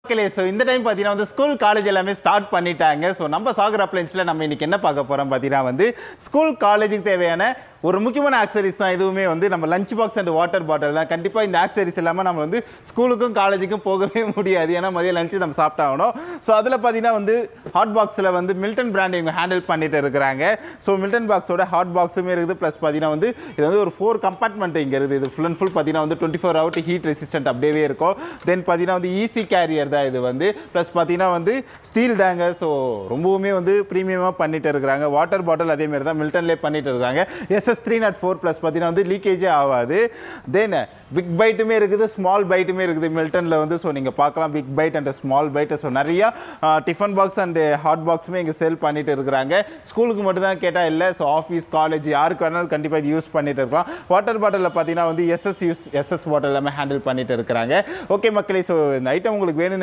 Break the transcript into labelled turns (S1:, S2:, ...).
S1: மக்களே ஸோ இந்த டைம் பார்த்தீங்கன்னா வந்து ஸ்கூல் காலேஜ் எல்லாமே ஸ்டார்ட் பண்ணிட்டாங்க ஸோ நம்ம சாகர் அப்ளைன்ஸில் நம்ம இன்னைக்கு என்ன பார்க்க போகிறோம் பார்த்தீங்கன்னா வந்து ஸ்கூல் காலேஜுக்கு தேவையான ஒரு முக்கியமான ஆக்சரிஸ் தான் இதுவுமே வந்து நம்ம lunch box and water bottle தான் கண்டிப்பாக இந்த ஆக்சரிஸ் இல்லாமல் நம்ம வந்து ஸ்கூலுக்கும் காலேஜுக்கும் போகவே முடியாது ஏன்னா மதியம் லஞ்சு நம்ம சாப்பிட்டாகணும் ஸோ அதில் பார்த்தீங்கன்னா வந்து ஹாட் பாக்ஸில் வந்து மில்டன் பிராண்ட் இவங்க ஹேண்டில் பண்ணிட்டு இருக்கிறாங்க ஸோ மில்டன் பாக்ஸோட ஹாட் பாக்ஸுமே இருக்குது ப்ளஸ் பார்த்தீங்கன்னா வந்து இது வந்து ஒரு ஃபோர் கம்பார்ட்மெண்ட் இங்கே இருக்குது இது ஃபுல் அண்ட் ஃபுல் பார்த்தீங்கன்னா வந்து twenty four hour heat resistant அப்படியே இருக்கும் தென் பார்த்தீங்கன்னா வந்து ஈஸி கேரியர் தான் இது வந்து ப்ளஸ் பார்த்தீங்கன்னா வந்து ஸ்டீல் டேங்க ஸோ ரொம்பவுமே வந்து ப்ரீமியமாக பண்ணிட்டு இருக்கிறாங்க வாட்டர் பாட்டில் அதே மாதிரி தான் மில்டன்லேயே பண்ணிட்டு இருக்காங்க SS three naught four plus பார்த்தீங்கன்னா வந்து லீக்கேஜே ஆகாது தென் பிக் பைட்டுமே இருக்குது ஸ்மால் பைட்டுமே இருக்குது மில்டனில் வந்து ஸோ நீங்கள் பார்க்கலாம் big bite and small bite so நிறையா டிஃபன் பாக்ஸ் அண்ட் ஹாட் பாக்ஸுமே இங்கே சேல் பண்ணிட்டு இருக்கிறாங்க ஸ்கூலுக்கு மட்டும் தான் கேட்டால் இல்லை ஸோ ஆஃபீஸ் காலேஜ் யாருக்கு வேணாலும் கண்டிப்பாக இது யூஸ் பண்ணிட்டு இருக்கலாம் வாட்டர் பாட்டிலில் பார்த்தீங்கன்னா வந்து எஸ்எஸ் யூஸ் எஸ்எஸ் வாட்டர் எல்லாமே ஹேண்டில் பண்ணிட்டு இருக்கிறாங்க ஓகே மக்களே ஸோ இந்த ஐட்டம் உங்களுக்கு வேணும்னு